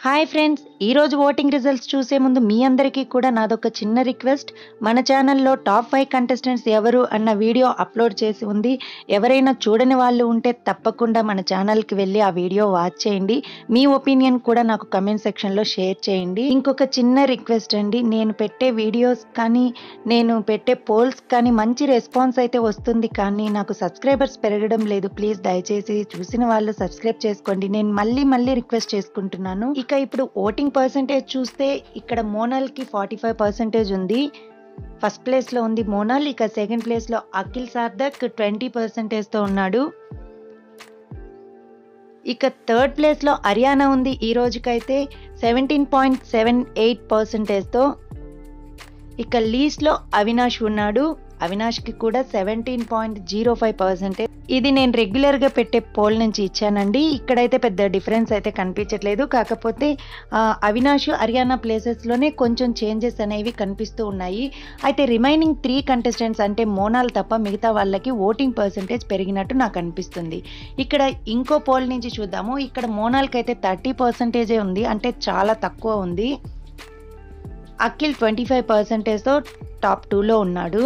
hi friends ఈరోజు voting results చూసే ముందు మీ అందరికీ కూడా నాదొక చిన్న రిక్వెస్ట్ మన ఛానల్లో టాప్ ఫైవ్ కంటెస్టెంట్స్ ఎవరు అన్న వీడియో అప్లోడ్ చేసి ఉంది ఎవరైనా చూడని వాళ్ళు ఉంటే తప్పకుండా మన ఛానల్కి వెళ్ళి ఆ వీడియో వాచ్ చేయండి మీ ఒపీనియన్ కూడా నాకు కమెంట్ సెక్షన్లో షేర్ చేయండి ఇంకొక చిన్న రిక్వెస్ట్ అండి నేను పెట్టే వీడియోస్ కానీ నేను పెట్టే పోల్స్ కానీ మంచి రెస్పాన్స్ అయితే వస్తుంది కానీ నాకు సబ్స్క్రైబర్స్ పెరగడం లేదు ప్లీజ్ దయచేసి చూసిన వాళ్ళు సబ్స్క్రైబ్ చేసుకోండి నేను మళ్ళీ మళ్ళీ రిక్వెస్ట్ చేసుకుంటున్నాను ఇక ఇప్పుడు ఓటింగ్ పర్సంటేజ్ చూస్తే ఇక్కడ మోనల్ కి ఫార్టీ ఫైవ్ పర్సెంటేజ్ ఉంది ఫస్ట్ ప్లేస్ లో ఉంది మోనల్ ఇక సెకండ్ ప్లేస్ లో అఖిల్ సార్థక్ ట్వంటీ పర్సెంటేజ్ తో ఉన్నాడు ఇక థర్డ్ ప్లేస్ లో హర్యానా ఉంది ఈ రోజుకైతే సెవెంటీన్ పాయింట్ సెవెన్ ఎయిట్ పర్సెంటేజ్తో ఇక లీస్ట్లో అవినాష్ ఉన్నాడు అవినాష్కి కూడా seventeen point zero five percentage ఇది నేను రెగ్యులర్గా పెట్టే పోల్ నుంచి ఇచ్చానండి ఇక్కడైతే పెద్ద డిఫరెన్స్ అయితే కనిపించట్లేదు కాకపోతే ఆ, అవినాష్ హర్యానా ప్లేసెస్లోనే కొంచెం చేంజెస్ అనేవి కనిపిస్తూ ఉన్నాయి అయితే రిమైనింగ్ త్రీ కంటెస్టెంట్స్ అంటే మోనాల్ తప్ప మిగతా వాళ్ళకి ఓటింగ్ పర్సెంటేజ్ పెరిగినట్టు నాకు అనిపిస్తుంది ఇక్కడ ఇంకో పోల్ నుంచి చూద్దాము ఇక్కడ మోనాల్కి అయితే థర్టీ పర్సెంటేజే ఉంది అంటే చాలా తక్కువ ఉంది అఖిల్ ట్వంటీ ఫైవ్ పర్సెంటేజ్తో టాప్ టూలో ఉన్నాడు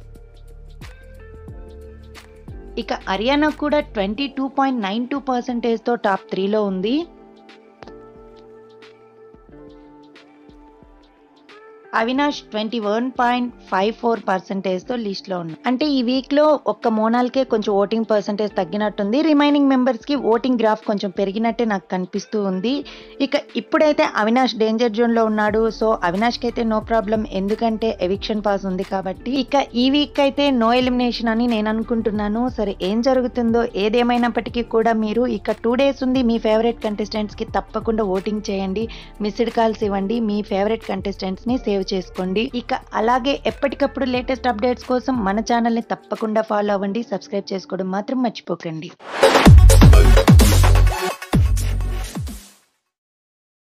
ఇక హర్యానా కూడా twenty two point nine two పర్సెంటేజ్తో టాప్ త్రీలో ఉంది Avinash twenty one point five four పర్సెంటేజ్తో లిస్ట్లో ఉన్నాడు అంటే ఈ వీక్లో ఒక్క మోనాల్కే కొంచెం ఓటింగ్ పర్సెంటేజ్ తగ్గినట్టుంది రిమైనింగ్ మెంబర్స్కి ఓటింగ్ గ్రాఫ్ కొంచెం పెరిగినట్టే నాకు కనిపిస్తూ ఉంది ఇక ఇప్పుడైతే అవినాష్ డేంజర్ జోన్లో ఉన్నాడు సో అవినాష్కి అయితే నో ప్రాబ్లం ఎందుకంటే ఎవిక్షన్ పాస్ ఉంది కాబట్టి ఇక ఈ వీక్ అయితే నో ఎలిమినేషన్ అని నేను అనుకుంటున్నాను సరే ఏం జరుగుతుందో ఏదేమైనప్పటికీ కూడా మీరు ఇక టూ డేస్ ఉంది మీ ఫేవరెట్ కంటెస్టెంట్స్కి తప్పకుండా ఓటింగ్ చేయండి మిస్డ్ కాల్స్ ఇవ్వండి మీ ఫేవరెట్ కంటెస్టెంట్స్ని సేవ్ చేసుకోండి ఇక అలాగే ఎప్పటికప్పుడు లేటెస్ట్ అప్డేట్స్ కోసం మన ఛానల్ని తప్పకుండా ఫాలో అవ్వండి సబ్స్క్రైబ్ చేసుకోవడం మాత్రం మర్చిపోకండి